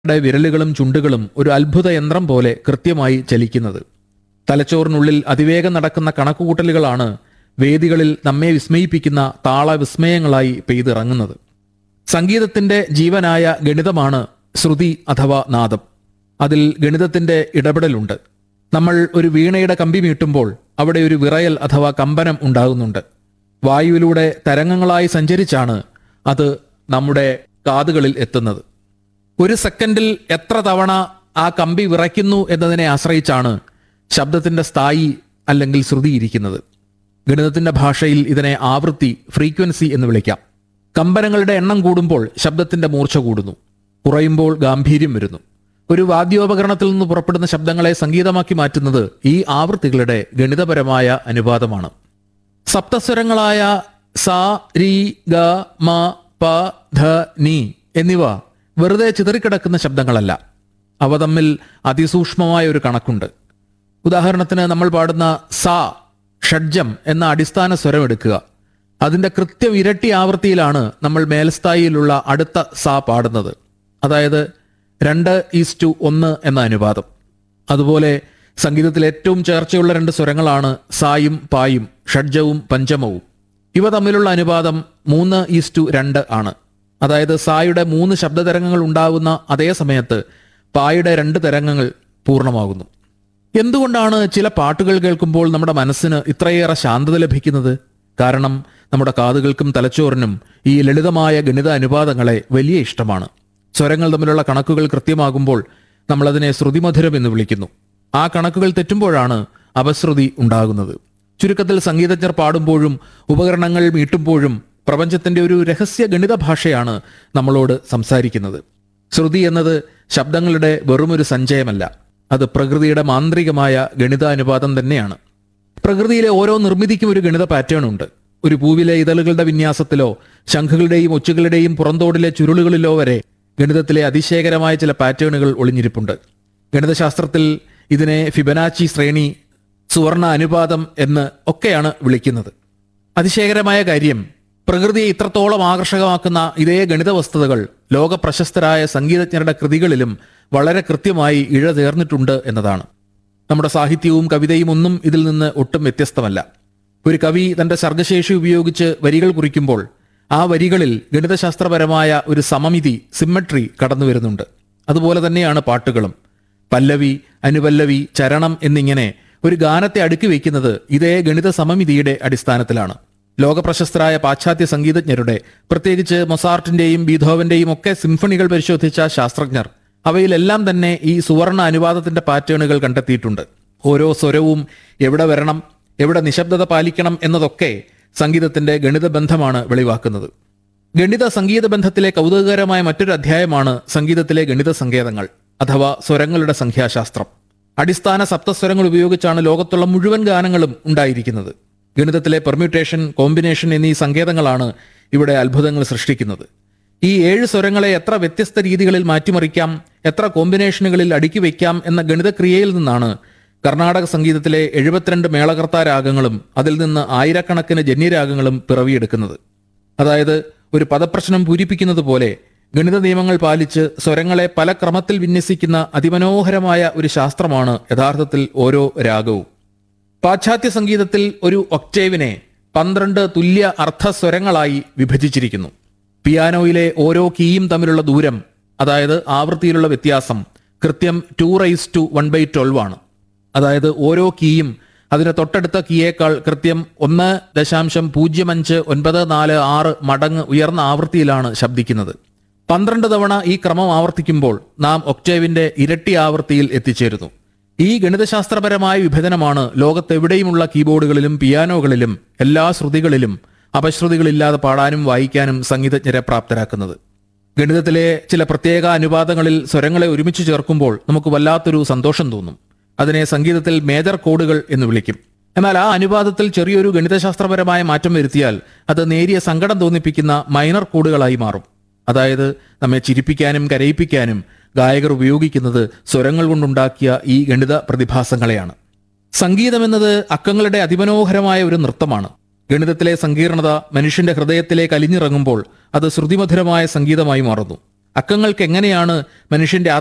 ടെ വിരലുകളും ചുണ്ടുകളും ഒരു അത്ഭുത യന്ത്രം പോലെ കൃത്യമായി ചലിക്കുന്നത് തലച്ചോറിനുള്ളിൽ അതിവേഗം നടക്കുന്ന കണക്കുകൂട്ടലുകളാണ് വേദികളിൽ നമ്മെ വിസ്മയിപ്പിക്കുന്ന താളവിസ്മയങ്ങളായി പെയ്തിറങ്ങുന്നത് സംഗീതത്തിന്റെ ജീവനായ ഗണിതമാണ് ശ്രുതി അഥവാ നാദം അതിൽ ഗണിതത്തിന്റെ ഇടപെടലുണ്ട് നമ്മൾ ഒരു വീണയുടെ കമ്പി മീട്ടുമ്പോൾ അവിടെ ഒരു വിറയൽ അഥവാ കമ്പനം ഉണ്ടാകുന്നുണ്ട് വായുവിലൂടെ തരംഗങ്ങളായി സഞ്ചരിച്ചാണ് അത് നമ്മുടെ കാതുകളിൽ എത്തുന്നത് ഒരു സെക്കൻഡിൽ എത്ര തവണ ആ കമ്പി വിറയ്ക്കുന്നു എന്നതിനെ ആശ്രയിച്ചാണ് ശബ്ദത്തിന്റെ സ്ഥായി അല്ലെങ്കിൽ ശ്രുതി ഇരിക്കുന്നത് ഗണിതത്തിന്റെ ഭാഷയിൽ ഇതിനെ ആവൃത്തി ഫ്രീക്വൻസി എന്ന് വിളിക്കാം കമ്പനങ്ങളുടെ എണ്ണം കൂടുമ്പോൾ ശബ്ദത്തിന്റെ മൂർച്ച കൂടുന്നു കുറയുമ്പോൾ ഗാംഭീര്യം വരുന്നു ഒരു വാദ്യോപകരണത്തിൽ നിന്ന് പുറപ്പെടുന്ന ശബ്ദങ്ങളെ സംഗീതമാക്കി മാറ്റുന്നത് ഈ ആവൃത്തികളുടെ ഗണിതപരമായ അനുപാതമാണ് സപ്തസ്വരങ്ങളായ സ രി ഗ മ പ ധ നി എന്നിവ വെറുതെ ചിതറിക്കിടക്കുന്ന ശബ്ദങ്ങളല്ല അവ തമ്മിൽ അതിസൂക്ഷ്മമായ ഒരു കണക്കുണ്ട് ഉദാഹരണത്തിന് നമ്മൾ പാടുന്ന സ ഷഡ്ജം എന്ന അടിസ്ഥാന സ്വരം എടുക്കുക അതിന്റെ കൃത്യം ഇരട്ടി ആവൃത്തിയിലാണ് നമ്മൾ മേൽസ്ഥായിയിലുള്ള അടുത്ത സ പാടുന്നത് അതായത് രണ്ട് ഈസ് ടു ഒന്ന് എന്ന അനുപാതം അതുപോലെ സംഗീതത്തിൽ ഏറ്റവും ചേർച്ചയുള്ള രണ്ട് സ്വരങ്ങളാണ് സായും പായും ഷഡ്ജവും പഞ്ചമവും ഇവ തമ്മിലുള്ള അനുപാതം മൂന്ന് ഈസ് ടു രണ്ട് ആണ് അതായത് സായുടെ മൂന്ന് ശബ്ദതരംഗങ്ങൾ ഉണ്ടാവുന്ന അതേ സമയത്ത് പായുടെ രണ്ട് തരംഗങ്ങൾ പൂർണ്ണമാകുന്നു എന്തുകൊണ്ടാണ് ചില പാട്ടുകൾ കേൾക്കുമ്പോൾ നമ്മുടെ മനസ്സിന് ഇത്രയേറെ ശാന്തത ലഭിക്കുന്നത് കാരണം നമ്മുടെ കാതുകൾക്കും തലച്ചോറിനും ഈ ലളിതമായ ഗണിത അനുപാതങ്ങളെ വലിയ ഇഷ്ടമാണ് സ്വരങ്ങൾ തമ്മിലുള്ള കണക്കുകൾ കൃത്യമാകുമ്പോൾ നമ്മളതിനെ ശ്രുതിമധുരം എന്ന് വിളിക്കുന്നു ആ കണക്കുകൾ തെറ്റുമ്പോഴാണ് അപശ്രുതി ഉണ്ടാകുന്നത് ചുരുക്കത്തിൽ സംഗീതജ്ഞർ പാടുമ്പോഴും ഉപകരണങ്ങൾ മീട്ടുമ്പോഴും പ്രപഞ്ചത്തിന്റെ ഒരു രഹസ്യ ഗണിത ഭാഷയാണ് നമ്മളോട് സംസാരിക്കുന്നത് ശ്രുതി എന്നത് ശബ്ദങ്ങളുടെ വെറുമൊരു സഞ്ചയമല്ല അത് പ്രകൃതിയുടെ മാന്ത്രികമായ ഗണിതാനുപാതം തന്നെയാണ് പ്രകൃതിയിലെ ഓരോ നിർമ്മിതിക്കും ഒരു ഗണിത പാറ്റേൺ ഉണ്ട് ഒരു പൂവിലെ ഇതളുകളുടെ വിന്യാസത്തിലോ ശംഖുകളുടെയും ഒച്ചുകളുടെയും പുറന്തോടിലെ ചുരുളുകളിലോ വരെ ഗണിതത്തിലെ അതിശയകരമായ ചില പാറ്റേണുകൾ ഒളിഞ്ഞിരിപ്പുണ്ട് ഗണിതശാസ്ത്രത്തിൽ ഇതിനെ ഫിബനാച്ചി ശ്രേണി സുവർണ അനുപാതം എന്ന് ഒക്കെയാണ് വിളിക്കുന്നത് അതിശയകരമായ കാര്യം പ്രകൃതിയെ ഇത്രത്തോളം ആകർഷകമാക്കുന്ന ഇതേ ഗണിത വസ്തുതകൾ ലോക പ്രശസ്തരായ സംഗീതജ്ഞരുടെ കൃതികളിലും വളരെ കൃത്യമായി ഇഴചേർന്നിട്ടുണ്ട് എന്നതാണ് നമ്മുടെ സാഹിത്യവും കവിതയും ഒന്നും ഇതിൽ നിന്ന് ഒട്ടും വ്യത്യസ്തമല്ല ഒരു കവി തന്റെ സർഗശേഷി ഉപയോഗിച്ച് വരികൾ കുറിക്കുമ്പോൾ ആ വരികളിൽ ഗണിതശാസ്ത്രപരമായ ഒരു സമമിതി സിമ്മട്രി കടന്നു വരുന്നുണ്ട് അതുപോലെ തന്നെയാണ് പാട്ടുകളും പല്ലവി അനുപല്ലവി ചരണം എന്നിങ്ങനെ ഒരു ഗാനത്തെ അടുക്കി വയ്ക്കുന്നത് ഇതേ ഗണിത സമമിതിയുടെ അടിസ്ഥാനത്തിലാണ് ലോകപ്രശസ്തരായ പാശ്ചാത്യ സംഗീതജ്ഞരുടെ പ്രത്യേകിച്ച് മൊസാർട്ടിന്റെയും ബീധോവന്റെയും ഒക്കെ സിംഫണികൾ പരിശോധിച്ച ശാസ്ത്രജ്ഞർ അവയിലെല്ലാം തന്നെ ഈ സുവർണ അനുവാദത്തിന്റെ പാറ്റേണുകൾ കണ്ടെത്തിയിട്ടുണ്ട് ഓരോ സ്വരവും എവിടെ വരണം എവിടെ നിശബ്ദത പാലിക്കണം എന്നതൊക്കെ സംഗീതത്തിന്റെ ഗണിത ബന്ധമാണ് വെളിവാക്കുന്നത് ഗണിത സംഗീത ബന്ധത്തിലെ കൗതുകകരമായ മറ്റൊരു അധ്യായമാണ് സംഗീതത്തിലെ ഗണിത സങ്കേതങ്ങൾ അഥവാ സ്വരങ്ങളുടെ സംഖ്യാശാസ്ത്രം അടിസ്ഥാന സപ്തസ്വരങ്ങൾ ഉപയോഗിച്ചാണ് ലോകത്തുള്ള മുഴുവൻ ഗാനങ്ങളും ഉണ്ടായിരിക്കുന്നത് ഗണിതത്തിലെ പെർമ്യൂട്ടേഷൻ കോമ്പിനേഷൻ എന്നീ സങ്കേതങ്ങളാണ് ഇവിടെ അത്ഭുതങ്ങൾ സൃഷ്ടിക്കുന്നത് ഈ ഏഴ് സ്വരങ്ങളെ എത്ര വ്യത്യസ്ത രീതികളിൽ മാറ്റിമറിക്കാം എത്ര കോമ്പിനേഷനുകളിൽ അടുക്കി വയ്ക്കാം എന്ന ഗണിതക്രിയയിൽ നിന്നാണ് കർണാടക സംഗീതത്തിലെ എഴുപത്തിരണ്ട് മേളകർത്താ രാഗങ്ങളും അതിൽ നിന്ന് ആയിരക്കണക്കിന് ജന്യരാഗങ്ങളും പിറവിയെടുക്കുന്നത് അതായത് ഒരു പദപ്രശ്നം പൂരിപ്പിക്കുന്നത് പോലെ ഗണിത നിയമങ്ങൾ പാലിച്ച് സ്വരങ്ങളെ പല ക്രമത്തിൽ വിന്യസിക്കുന്ന അതിമനോഹരമായ ഒരു ശാസ്ത്രമാണ് യഥാർത്ഥത്തിൽ ഓരോ രാഗവും പാശ്ചാത്യ സംഗീതത്തിൽ ഒരു ഒക്ടേവിനെ പന്ത്രണ്ട് തുല്യ അർത്ഥസ്വരങ്ങളായി വിഭജിച്ചിരിക്കുന്നു പിയാനോയിലെ ഓരോ കീയും തമ്മിലുള്ള ദൂരം അതായത് ആവൃത്തിയിലുള്ള വ്യത്യാസം കൃത്യം two rise to one by twelve ആണ് അതായത് ഓരോ കീയും അതിന് തൊട്ടടുത്ത കീയേക്കാൾ കൃത്യം ഒന്ന് ദശാംശം പൂജ്യം അഞ്ച് ഒൻപത് നാല് ആറ് മടങ്ങ് ഉയർന്ന ആവൃത്തിയിലാണ് ശബ്ദിക്കുന്നത് പന്ത്രണ്ട് തവണ ഈ ക്രമം ആവർത്തിക്കുമ്പോൾ നാം ഒക്ടേവിന്റെ ഇരട്ടി ആവൃത്തിയിൽ എത്തിച്ചേരുന്നു ഈ ഗണിതശാസ്ത്രപരമായ വിഭജനമാണ് ലോകത്തെവിടെയുമുള്ള കീബോർഡുകളിലും പിയാനോകളിലും എല്ലാ ശ്രുതികളിലും അപശ്രുതികളില്ലാതെ പാടാനും വായിക്കാനും സംഗീതജ്ഞരെ പ്രാപ്തരാക്കുന്നത് ഗണിതത്തിലെ ചില പ്രത്യേക അനുപാതങ്ങളിൽ സ്വരങ്ങളെ ഒരുമിച്ച് ചേർക്കുമ്പോൾ നമുക്ക് വല്ലാത്തൊരു സന്തോഷം തോന്നും അതിനെ സംഗീതത്തിൽ മേജർ കോഡുകൾ എന്ന് വിളിക്കും എന്നാൽ ആ അനുപാതത്തിൽ ചെറിയൊരു ഗണിതശാസ്ത്രപരമായ മാറ്റം വരുത്തിയാൽ അത് നേരിയ സങ്കടം തോന്നിപ്പിക്കുന്ന മൈനർ കോഡുകളായി മാറും അതായത് നമ്മെ ചിരിപ്പിക്കാനും കരയിപ്പിക്കാനും ഗായകർ ഉപയോഗിക്കുന്നത് സ്വരങ്ങൾ കൊണ്ടുണ്ടാക്കിയ ഈ ഗണിത പ്രതിഭാസങ്ങളെയാണ് സംഗീതം എന്നത് അക്കങ്ങളുടെ അതിമനോഹരമായ ഒരു നൃത്തമാണ് ഗണിതത്തിലെ സങ്കീർണത മനുഷ്യന്റെ ഹൃദയത്തിലേക്ക് അലിഞ്ഞിറങ്ങുമ്പോൾ അത് ശ്രുതിമധുരമായ സംഗീതമായി മാറുന്നു അക്കങ്ങൾക്ക് എങ്ങനെയാണ് മനുഷ്യന്റെ